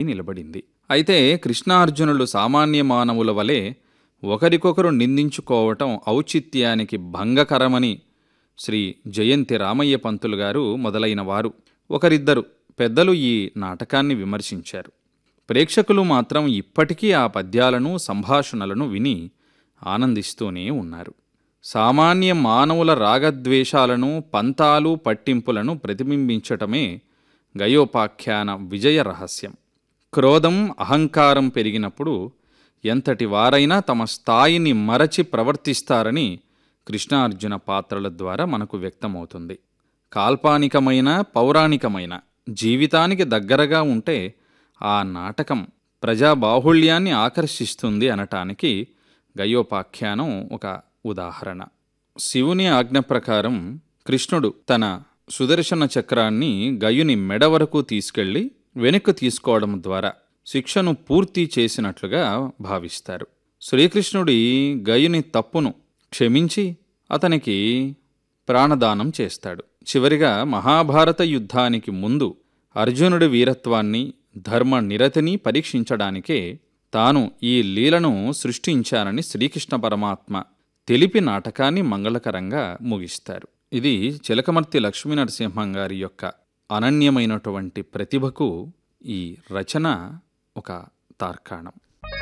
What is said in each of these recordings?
నిలబడింది అయితే కృష్ణార్జునులు సామాన్య మానవుల వలె ఒకరికొకరు నిందించుకోవటం ఔచిత్యానికి భంగకరమని శ్రీ జయంతి రామయ్య పంతులు గారు మొదలైన వారు ఒకరిద్దరు పెద్దలు ఈ నాటకాన్ని విమర్శించారు ప్రేక్షకులు మాత్రం ఇప్పటికీ ఆ పద్యాలను సంభాషణలను విని ఆనందిస్తూనే ఉన్నారు సామాన్య మానవుల రాగద్వేషాలను పంతాలు పట్టింపులను ప్రతిబింబించటమే గయోపాఖ్యాన విజయ రహస్యం క్రోధం అహంకారం పెరిగినప్పుడు ఎంతటి వారైనా తమ స్థాయిని మరచి ప్రవర్తిస్తారని కృష్ణార్జున పాత్రల ద్వారా మనకు వ్యక్తమవుతుంది కాల్పానికమైన పౌరాణికమైన జీవితానికి దగ్గరగా ఉంటే ఆ నాటకం ప్రజాబాహుళ్యాన్ని ఆకర్షిస్తుంది అనటానికి గయోపాఖ్యానం ఒక ఉదాహరణ శివుని ఆజ్ఞ ప్రకారం కృష్ణుడు తన సుదర్శన చక్రాన్ని గయుని మెడ వరకు తీసుకెళ్లి వెనక్కు తీసుకోవడం ద్వారా శిక్షను పూర్తి చేసినట్లుగా భావిస్తారు శ్రీకృష్ణుడి గయుని తప్పును క్షమించి అతనికి ప్రాణదానం చేస్తాడు చివరిగా మహాభారత యుద్ధానికి ముందు అర్జునుడి వీరత్వాన్ని ధర్మ నిరతిని పరీక్షించడానికే తాను ఈ లీలను సృష్టించానని శ్రీకృష్ణ పరమాత్మ తెలిపి నాటకాన్ని మంగళకరంగా ముగిస్తారు ఇది చిలకమర్తి లక్ష్మీ నరసింహం గారి యొక్క అనన్యమైనటువంటి ప్రతిభకు ఈ రచన ఒక తార్కాణం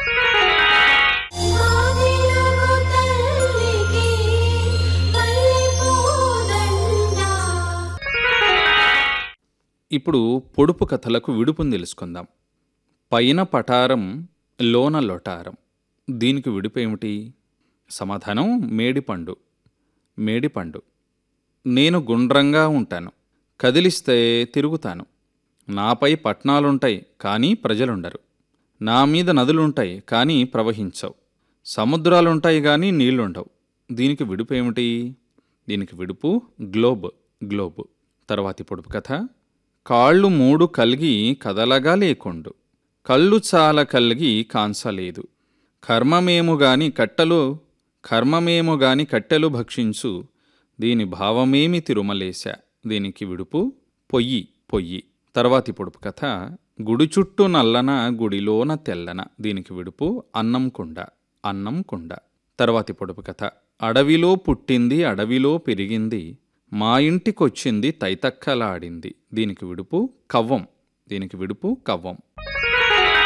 ఆదిలగు తల్లికి పల్లెపూదండ ఇప్పుడు పొడుపు కథలకు విడుపుని తెలుసుకుందాం పైన పటారం లోన లొటారం దీనికి విడుపు ఏమిటి సమాధానం మేడిపండు మేడిపండు నేను గుండ్రంగా ఉంటాను కదిలిస్తే తిరుగుతాను నాపై పట్నాలుంటాయి కానీ ప్రజలుండరు నా మీద నదులుంటాయి కానీ ప్రవహించవు సముద్రాలుంటాయి కానీ నీళ్లుండవు దీనికి విడుపు ఏమిటి దీనికి విడుపు గ్లోబ్ గ్లోబ్ తర్వాతి పొడుపు కథ కాళ్ళు మూడు కలిగి కదలగా లేకుండు కళ్ళు చాలా కలిగి కాంసలేదు కర్మమేము గాని కట్టెలు కర్మమేము గాని కట్టెలు భక్షించు దీని భావమేమి తిరుమలేశ దీనికి విడుపు పొయ్యి పొయ్యి తర్వాతి పొడుపు కథ గుడి చుట్టూ నల్లన గుడిలోన తెల్లన దీనికి విడుపు అన్నం కుండ అన్నం కుండ తర్వాతి పొడుపు కథ అడవిలో పుట్టింది అడవిలో పెరిగింది మా ఇంటికొచ్చింది తైతక్కలాడింది దీనికి విడుపు కవ్వం దీనికి విడుపు కవ్వం